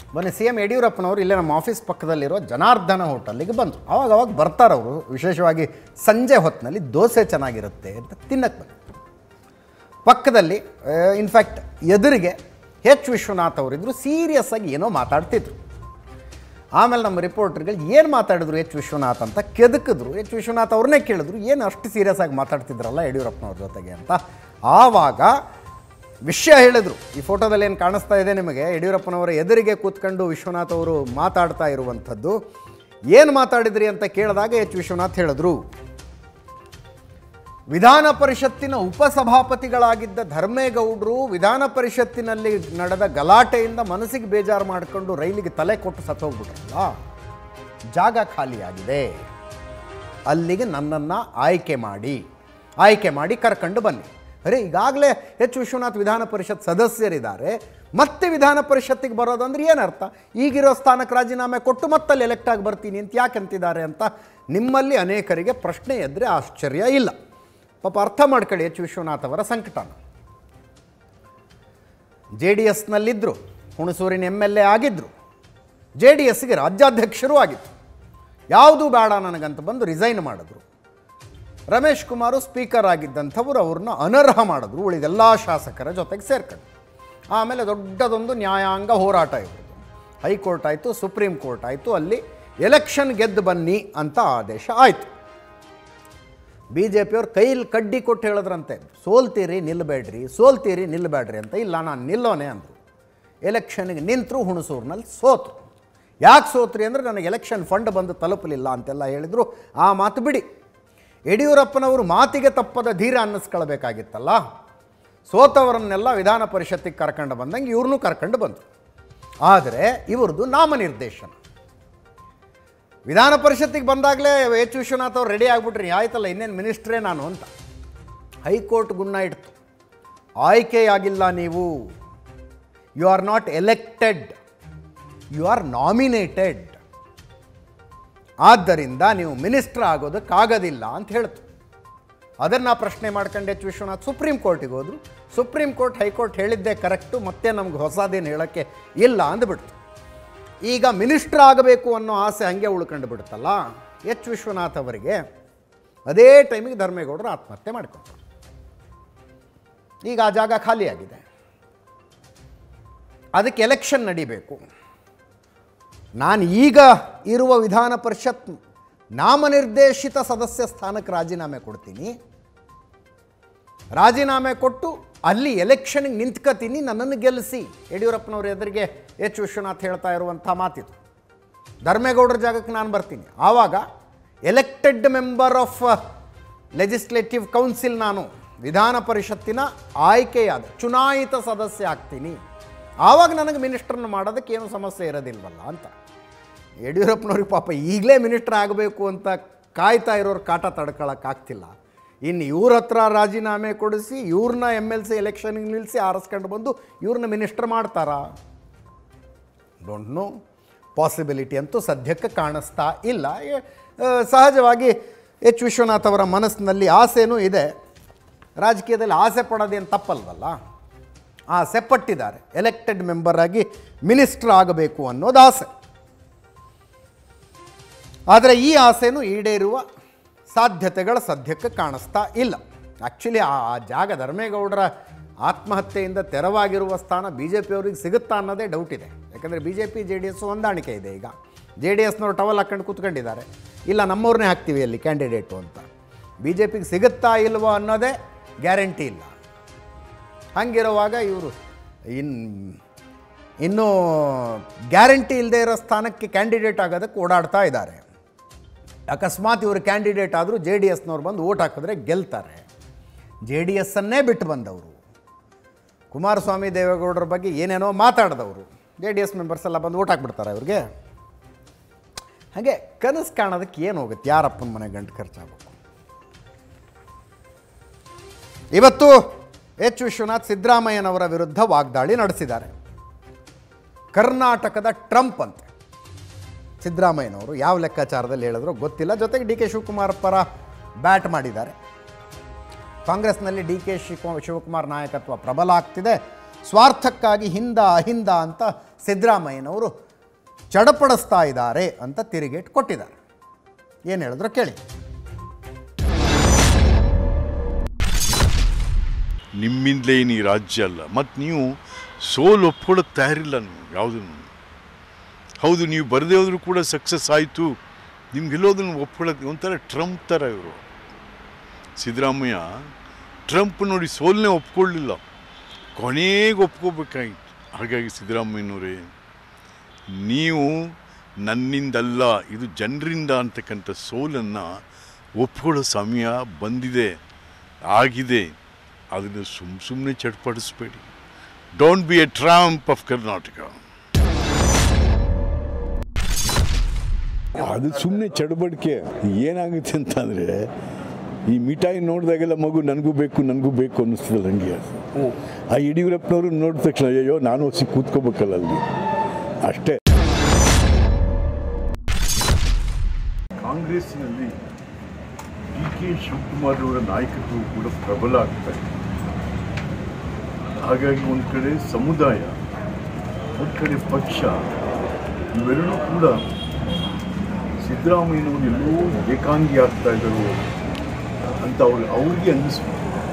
ಬನ್ನಿ C M ಯಡಿಯೂರಪ್ಪನವರು ಇಲ್ಲೇ ನಮ್ಮ ಆಫೀಸ್ ಪಕ್ಕದಲ್ಲಿರೋ ಜನಾರ್ದನ ಹೋಟೆಲ್ಲಿಗೆ ಬಂದರು ಅವಾಗ ಅವಾಗ ಬರ್ತಾರೆ ಅವರು ವಿಶೇಷವಾಗಿ ಸಂಜೆ ಹೊತ್ತಿನಲ್ಲಿ ದೋಸೆ ಚೆನ್ನಾಗಿರುತ್ತೆ ಅಂತ ತಿನ್ನಕ್ಕೆ ಬಂದರು ಪಕ್ಕದಲ್ಲಿ ಇನ್ಫ್ಯಾಕ್ಟ್ ಎದುರಿಗೆ ಎಚ್ ವಿಶ್ವನಾಥ್ ಅವರಿದ್ದರು ಸೀರಿಯಸ್ ಆಗಿ ಏನೋ ಮಾತಾಡ್ತಿದ್ರು ಆಮೇಲೆ ನಮ್ಮ ರಿಪೋರ್ಟರ್ಗಳು ಏನು ಮಾತಾಡಿದ್ರು ಎಚ್ ವಿಶ್ವನಾಥ್ ಅಂತ ಕೆದಕಿದ್ರು ಎಚ್ ವಿಶ್ವನಾಥ್ ಅವ್ರನ್ನೇ ಕೇಳಿದ್ರು ಏನು ಅಷ್ಟು ಸೀರಿಯಸ್ ಆಗಿ ಮಾತಾಡ್ತಿದ್ರಲ್ಲ ಯಡಿಯೂರಪ್ಪನವ್ರ ಜೊತೆಗೆ ಅಂತ ಆವಾಗ ವಿಷಯ ಹೇಳಿದರು ಈ ಫೋಟೋದಲ್ಲಿ ಏನು ಕಾಣಿಸ್ತಾ ಇದೆ ನಿಮಗೆ ಯಡಿಯೂರಪ್ಪನವರ ಎದುರಿಗೆ ಕೂತ್ಕೊಂಡು ವಿಶ್ವನಾಥ್ ಅವರು ಮಾತಾಡ್ತಾ ಇರುವಂಥದ್ದು ಏನು ಮಾತಾಡಿದ್ರಿ ಅಂತ ಕೇಳಿದಾಗ ಎಚ್ ವಿಶ್ವನಾಥ್ ಹೇಳಿದ್ರು ವಿಧಾನ ಪರಿಷತ್ತಿನ ಉಪಸಭಾಪತಿಗಳಾಗಿದ್ದ ಧರ್ಮೇಗೌಡರು ವಿಧಾನ ಪರಿಷತ್ತಿನಲ್ಲಿ ನಡೆದ ಗಲಾಟೆಯಿಂದ ಮನಸ್ಸಿಗೆ ಬೇಜಾರು ಮಾಡಿಕೊಂಡು ರೈಲಿಗೆ ತಲೆ ಕೊಟ್ಟು ಸತ್ತೋಗ್ಬಿಟ್ರಲ್ಲ ಜಾಗ ಖಾಲಿಯಾಗಿದೆ ಅಲ್ಲಿಗೆ ನನ್ನನ್ನು ಆಯ್ಕೆ ಮಾಡಿ ಆಯ್ಕೆ ಮಾಡಿ ಕರ್ಕೊಂಡು ಬನ್ನಿ ಅರೆ ಈಗಾಗಲೇ ಎಚ್ ವಿಶ್ವನಾಥ್ ವಿಧಾನ ಪರಿಷತ್ ಸದಸ್ಯರಿದ್ದಾರೆ ಮತ್ತೆ ವಿಧಾನ ಪರಿಷತ್ತಿಗೆ ಬರೋದಂದ್ರೆ ಏನರ್ಥ ಈಗಿರೋ ಸ್ಥಾನಕ್ಕೆ ರಾಜೀನಾಮೆ ಕೊಟ್ಟು ಮತ್ತಲ್ಲಿ ಎಲೆಕ್ಟ್ ಆಗಿ ಬರ್ತೀನಿ ಅಂತ ಯಾಕೆ ಅಂತಿದ್ದಾರೆ ಅಂತ ನಿಮ್ಮಲ್ಲಿ ಅನೇಕರಿಗೆ ಪ್ರಶ್ನೆ ಎದ್ರೆ ಆಶ್ಚರ್ಯ ಇಲ್ಲ ಪಾಪ ಅರ್ಥ ಮಾಡ್ಕೊಳ್ಳಿ ಎಚ್ ವಿಶ್ವನಾಥ್ ಅವರ ಸಂಕಟನ ಜೆ ಡಿ ಎಸ್ನಲ್ಲಿದ್ದರು ಹುಣಸೂರಿನ ಎಮ್ ಎಲ್ ಎ ಆಗಿದ್ದರು ಜೆ ಡಿ ಎಸ್ಗೆ ರಾಜ್ಯಾಧ್ಯಕ್ಷರೂ ಆಗಿತ್ತು ಯಾವುದೂ ಬೇಡ ನನಗಂತ ಬಂದು ರಿಸೈನ್ ಮಾಡಿದ್ರು ರಮೇಶ್ ಕುಮಾರು ಸ್ಪೀಕರ್ ಆಗಿದ್ದಂಥವ್ರು ಅವ್ರನ್ನ ಅನರ್ಹ ಮಾಡಿದ್ರು ಉಳಿದೆಲ್ಲ ಶಾಸಕರ ಜೊತೆಗೆ ಸೇರ್ಕೊಂಡು ಆಮೇಲೆ ದೊಡ್ಡದೊಂದು ನ್ಯಾಯಾಂಗ ಹೋರಾಟ ಇರೋದು ಹೈಕೋರ್ಟ್ ಆಯಿತು ಸುಪ್ರೀಂ ಕೋರ್ಟ್ ಆಯಿತು ಅಲ್ಲಿ ಎಲೆಕ್ಷನ್ ಗೆದ್ದು ಬನ್ನಿ ಅಂತ ಆದೇಶ ಆಯಿತು ಬಿ ಜೆ ಪಿಯವ್ರು ಕೈಲಿ ಕಡ್ಡಿ ಕೊಟ್ಟು ಹೇಳಿದ್ರಂತೆ ಸೋಲ್ತೀರಿ ನಿಲ್ಲಬೇಡ್ರಿ ಸೋಲ್ತೀರಿ ನಿಲ್ಲಬೇಡ್ರಿ ಅಂತ ಇಲ್ಲ ನಾನು ನಿಲ್ಲೋನೆ ಅಂದರು ಎಲೆಕ್ಷನ್ಗೆ ನಿಂತರು ಹುಣಸೂರಿನಲ್ಲಿ ಸೋತು ಯಾಕೆ ಸೋತ್ರಿ ಅಂದರೆ ನನಗೆ ಎಲೆಕ್ಷನ್ ಫಂಡ್ ಬಂದು ತಲುಪಲಿಲ್ಲ ಅಂತೆಲ್ಲ ಹೇಳಿದರು ಆ ಮಾತು ಬಿಡಿ ಯಡಿಯೂರಪ್ಪನವರು ಮಾತಿಗೆ ತಪ್ಪದ ಧೀರ ಅನ್ನಿಸ್ಕೊಳ್ಬೇಕಾಗಿತ್ತಲ್ಲ ಸೋತವರನ್ನೆಲ್ಲ ವಿಧಾನ ಪರಿಷತ್ತಿಗೆ ಕರ್ಕೊಂಡು ಬಂದಂಗೆ ಇವ್ರನ್ನೂ ಕರ್ಕೊಂಡು ಬಂದರು ಆದರೆ ಇವ್ರದ್ದು ನಾಮನಿರ್ದೇಶನ ವಿಧಾನ ಪರಿಷತ್ತಿಗೆ ಬಂದಾಗಲೇ ಎಚ್ ವಿಶ್ವನಾಥ್ ಅವ್ರು ರೆಡಿ ಆಗಿಬಿಟ್ರಿ ಆಯ್ತಲ್ಲ ಇನ್ನೇನು ಮಿನಿಸ್ಟ್ರೇ ನಾನು ಅಂತ ಹೈಕೋರ್ಟ್ ಗುನ್ನ ಇಡ್ತು ಆಯ್ಕೆಯಾಗಿಲ್ಲ ನೀವು you are not elected you are nominated ಆದ್ದರಿಂದ ನೀವು ಮಿನಿಸ್ಟರ್ ಆಗೋದಕ್ಕಾಗೋದಿಲ್ಲ ಅಂತ ಹೇಳ್ತು ಅದನ್ನು ಪ್ರಶ್ನೆ ಮಾಡ್ಕೊಂಡು ಎಚ್ ವಿಶ್ವನಾಥ್ ಸುಪ್ರೀಂ ಕೋರ್ಟಿಗೆ ಹೋದರು ಸುಪ್ರೀಂ ಕೋರ್ಟ್ ಹೈಕೋರ್ಟ್ ಹೇಳಿದ್ದೇ ಕರೆಕ್ಟು ಮತ್ತೆ ನಮ್ಗೆ ಹೊಸದೇನು ಹೇಳೋಕ್ಕೆ ಇಲ್ಲ ಅಂದ್ಬಿಡ್ತು ಈಗ ಮಿನಿಸ್ಟರ್ ಆಗಬೇಕು ಅನ್ನೋ ಆಸೆ ಹಂಗೆ ಉಳ್ಕೊಂಡು ಬಿಡುತ್ತಲ್ಲ ಎಚ್ ವಿಶ್ವನಾಥ್ ಅವರಿಗೆ ಅದೇ ಟೈಮಿಗೆ ಧರ್ಮೇಗೌಡರು ಆತ್ಮಹತ್ಯೆ ಮಾಡಿಕೊಂಡ್ರು ಈಗ ಆ ಜಾಗ ಖಾಲಿಯಾಗಿದೆ ಅದಕ್ಕೆ ಎಲೆಕ್ಷನ್ ನಡಿಬೇಕು ನಾನು ಈಗ ಇರುವ ವಿಧಾನ ಪರಿಷತ್ ನಾಮನಿರ್ದೇಶಿತ ಸದಸ್ಯ ಸ್ಥಾನಕ್ಕೆ ರಾಜೀನಾಮೆ ಕೊಡ್ತೀನಿ ರಾಜೀನಾಮೆ ಕೊಟ್ಟು ಅಲ್ಲಿ ಎಲೆಕ್ಷನ್ಗೆ ನಿಂತ್ಕೋತೀನಿ ನನ್ನನ್ನು ಗೆಲ್ಲಿಸಿ ಯಡಿಯೂರಪ್ಪನವ್ರ ಎದುರಿಗೆ ಎಚ್ ವಿಶ್ವನಾಥ್ ಹೇಳ್ತಾ ಇರುವಂಥ ಮಾತಿದು ಧರ್ಮೇಗೌಡರ ಜಾಗಕ್ಕೆ ನಾನು ಬರ್ತೀನಿ ಆವಾಗ elected member of legislative council ನಾನು ವಿಧಾನ ಪರಿಷತ್ತಿನ ಆಯ್ಕೆಯಾದ ಚುನಾಯಿತ ಸದಸ್ಯ ಆಗ್ತೀನಿ ಆವಾಗ ನನಗೆ ಮಿನಿಸ್ಟ್ರನ್ನ ಮಾಡೋದಕ್ಕೆ ಏನು ಸಮಸ್ಯೆ ಇರೋದಿಲ್ವಲ್ಲ ಅಂತ ಯಡಿಯೂರಪ್ಪನವ್ರಿಗೆ ಪಾಪ ಈಗಲೇ ಮಿನಿಸ್ಟರ್ ಆಗಬೇಕು ಅಂತ ಕಾಯ್ತಾ ಇರೋರು ಕಾಟ ತಡ್ಕೊಳಕ್ಕಾಗ್ತಿಲ್ಲ ಇನ್ನು ಇವ್ರ ಹತ್ರ ರಾಜೀನಾಮೆ ಕೊಡಿಸಿ ಇವ್ರನ್ನ ಎಮ್ ಎಲ್ ಸಿ ಎಲೆಕ್ಷನ್ಗೆ ನಿಲ್ಲಿಸಿ ಆರಿಸ್ಕೊಂಡು ಬಂದು ಇವ್ರನ್ನ ಮಿನಿಸ್ಟರ್ ಮಾಡ್ತಾರಾ ಡೋಂಟ್ ನೋ ಪಾಸಿಬಿಲಿಟಿ ಅಂತೂ ಸದ್ಯಕ್ಕೆ ಕಾಣಿಸ್ತಾ ಇಲ್ಲ ಎ- ಆ, ಸಹಜವಾಗಿ ಎಚ್ ವಿಶ್ವನಾಥ್ ಅವರ ಮನಸ್ಸಿನಲ್ಲಿ ಆಸೆನೂ ಇದೆ ರಾಜಕೀಯದಲ್ಲಿ ಆಸೆ ಪಡೋದೇನು ತಪ್ಪಲ್ವಲ್ಲ ಆಸೆ ಪಟ್ಟಿದ್ದಾರೆ ಎಲೆಕ್ಟೆಡ್ ಮೆಂಬರ್ ಆಗಿ ಮಿನಿಸ್ಟರ್ ಆಗಬೇಕು ಅನ್ನೋದು ಆಸೆ ಆದರೆ ಈ ಆಸೆನೂ ಈಡೇರುವ ಸಾಧ್ಯತೆಗಳು ಸದ್ಯಕ್ಕೆ ಕಾಣಿಸ್ತಾ ಇಲ್ಲ ಆ್ಯಕ್ಚುಲಿ ಆ ಆ ಜಾಗ ಧರ್ಮೇಗೌಡರ ಆತ್ಮಹತ್ಯೆಯಿಂದ ತೆರವಾಗಿರುವ ಸ್ಥಾನ ಬಿ ಜೆ ಪಿಯವ್ರಿಗೆ ಸಿಗುತ್ತಾ ಅನ್ನೋದೇ ಡೌಟ್ ಇದೆ ಯಾಕಂದರೆ B J P J D S ಹೊಂದಾಣಿಕೆ ಇದೆ ಈಗ ಜೆ ಡಿ ಎಸ್ನವ್ರು ಟವಲ್ ಹಾಕೊಂಡು ಕೂತ್ಕೊಂಡಿದ್ದಾರೆ ಇಲ್ಲ ನಮ್ಮವ್ರನ್ನೇ ಹಾಕ್ತೀವಿ ಅಲ್ಲಿ ಕ್ಯಾಂಡಿಡೇಟು ಅಂತ ಬಿ ಜೆ ಪಿಗೆ ಸಿಗುತ್ತಾ ಇಲ್ವೋ ಅನ್ನೋದೇ ಗ್ಯಾರಂಟಿ ಇಲ್ಲ ಹಂಗಿರುವಾಗ ಇವರು ಇನ್ ಇನ್ನೂ ಗ್ಯಾರಂಟಿ ಇಲ್ಲದೆ ಇರೋ ಸ್ಥಾನಕ್ಕೆ ಕ್ಯಾಂಡಿಡೇಟ್ ಆಗೋದಕ್ಕೆ ಓಡಾಡ್ತಾ ಇದ್ದಾರೆ ಅಕಸ್ಮಾತ್ ಇವರು ಕ್ಯಾಂಡಿಡೇಟ್ ಆದರೂ ಜೆ ಡಿ ಎಸ್ನವ್ರು ಬಂದು ಓಟ್ ಹಾಕಿದ್ರೆ ಗೆಲ್ತಾರೆ ಜೆ ಡಿ ಎಸ್ಸನ್ನೇ ಬಿಟ್ಟು ಬಂದವರು ಕುಮಾರಸ್ವಾಮಿ ದೇವೇಗೌಡರ ಬಗ್ಗೆ ಏನೇನೋ ಮಾತಾಡಿದವರು ಜೆ ಡಿ ಎಸ್ ಮೆಂಬರ್ಸ್ ಎಲ್ಲ ಬಂದು ಓಟ್ ಹಾಕ್ಬಿಡ್ತಾರೆ ಅವ್ರಿಗೆ ಹಾಗೆ ಕನಸು ಕಾಣೋದಕ್ಕೆ ಏನು ಹೋಗುತ್ತೆ ಯಾರಪ್ಪನ ಮನೆ ಗಂಟು ಖರ್ಚಾಗಬೇಕು ಇವತ್ತು ಎಚ್ ವಿಶ್ವನಾಥ್ ಸಿದ್ದರಾಮಯ್ಯನವರ ವಿರುದ್ಧ ವಾಗ್ದಾಳಿ ನಡೆಸಿದ್ದಾರೆ ಕರ್ನಾಟಕದ ಟ್ರಂಪ್ ಅಂತೆ ಸಿದ್ದರಾಮಯ್ಯನವರು ಯಾವ ಲೆಕ್ಕಾಚಾರದಲ್ಲಿ ಹೇಳಿದ್ರು ಗೊತ್ತಿಲ್ಲ ಜೊತೆಗೆ ಡಿ ಕೆ ಶಿವಕುಮಾರ್ ಪರ ಬ್ಯಾಟ್ ಮಾಡಿದ್ದಾರೆ ಕಾಂಗ್ರೆಸ್ನಲ್ಲಿ ಡಿ ಕೆ ಶಿವ ಶಿವಕುಮಾರ್ ನಾಯಕತ್ವ ಪ್ರಬಲ ಆಗ್ತಿದೆ ಸ್ವಾರ್ಥಕ್ಕಾಗಿ ಹಿಂದ ಅಹಿಂದ ಅಂತ ಸಿದ್ದರಾಮಯ್ಯನವರು ಚಡಪಡಿಸ್ತಾ ಇದ್ದಾರೆ ಅಂತ ತಿರುಗೇಟ್ ಕೊಟ್ಟಿದ್ದಾರೆ ಏನು ಹೇಳಿದ್ರು ಕೇಳಿ ನಿಮ್ಮಿಂದಲೇ ಏನು ಈ ರಾಜ್ಯ ಅಲ್ಲ ಮತ್ತು ನೀವು ಸೋಲು ಒಪ್ಕೊಳ್ಳೋಕೆ ತಯಾರಿಲ್ಲ ನೀವು ಯಾವುದನ್ನು ಹೌದು ನೀವು ಬರದೇ ಹೋದರೂ ಕೂಡ ಸಕ್ಸಸ್ ಆಯಿತು ನಿಮ್ಗೆಲ್ಲೋದನ್ನು ಒಪ್ಕೊಳ್ಳೋಕೆ ಒಂಥರ ಟ್ರಂಪ್ ಥರ ಇವರು ಸಿದ್ದರಾಮಯ್ಯ ಟ್ರಂಪ್ ನೋಡಿ ಸೋಲನ್ನೇ ಒಪ್ಕೊಳ್ಳಿಲ್ಲ ಕೊನೆಗೆ ಒಪ್ಕೋಬೇಕಾಗಿತ್ತು ಹಾಗಾಗಿ ಸಿದ್ದರಾಮಯ್ಯನವರೇ ನೀವು ನನ್ನಿಂದಲ್ಲ ಇದು ಜನರಿಂದ ಅಂತಕ್ಕಂಥ ಸೋಲನ್ನು ಒಪ್ಕೊಳ್ಳೋ ಸಮಯ ಬಂದಿದೆ ಆಗಿದೆ ಅದನ್ನು ಸುಮ್ಮ ಸುಮ್ಮನೆ ಚಟ್ಪಡಿಸ್ಬೇಡಿ don't be a Trump of Karnataka ಅದು ಸುಮ್ಮನೆ ಚಡಬಡಿಕೆ ಏನಾಗುತ್ತೆ ಅಂತಂದರೆ ಈ ಮಿಠಾಯಿ ನೋಡಿದಾಗೆಲ್ಲ ಮಗು ನನಗೂ ಬೇಕು ನನಗೂ ಬೇಕು ಅನ್ನಿಸ್ತದೆ ನನಗೆ ಆ ಯಡಿಯೂರಪ್ಪನವರು ನೋಡಿದ ತಕ್ಷಣ ಅಯ್ಯೋ ನಾನು ಹೊಸಿ ಕೂತ್ಕೋಬೇಕಲ್ಲ ಅಲ್ಲಿ ಅಷ್ಟೇ ಕಾಂಗ್ರೆಸ್ಸಿನಲ್ಲಿ ಡಿ ಕೆ ಶಿವಕುಮಾರ್ ಅವರ ನಾಯಕತ್ವ ಕೂಡ ಪ್ರಬಲ ಆಗ್ತಾ ಇದೆ ಹಾಗಾಗಿ ಒಂದು ಕಡೆ ಸಮುದಾಯ ಒಂದು ಕಡೆ ಪಕ್ಷ ಇವೆರಡೂ ಕೂಡ ಸಿದ್ದರಾಮಯ್ಯನವರು ಎಲ್ಲೋ ಏಕಾಂಗಿ ಆಗ್ತಾ ಇದ್ದರು ಅಂತ ಅವ್ರು ಅವ್ರಿಗೆ ಅನ್ನಿಸ್ಬೇಕು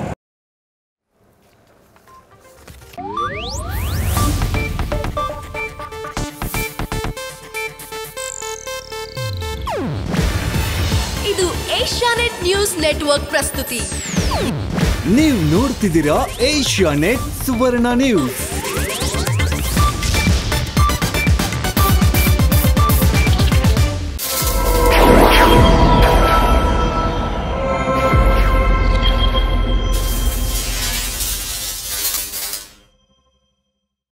ಇದು ಏಷ್ಯಾನೆಟ್ ನ್ಯೂಸ್ ನೆಟ್ವರ್ಕ್ ಪ್ರಸ್ತುತಿ ನೀವು ನೋಡ್ತಿದ್ದೀರಾ ಏಷ್ಯಾ ನೆಟ್ ಸುವರ್ಣ ನ್ಯೂಸ್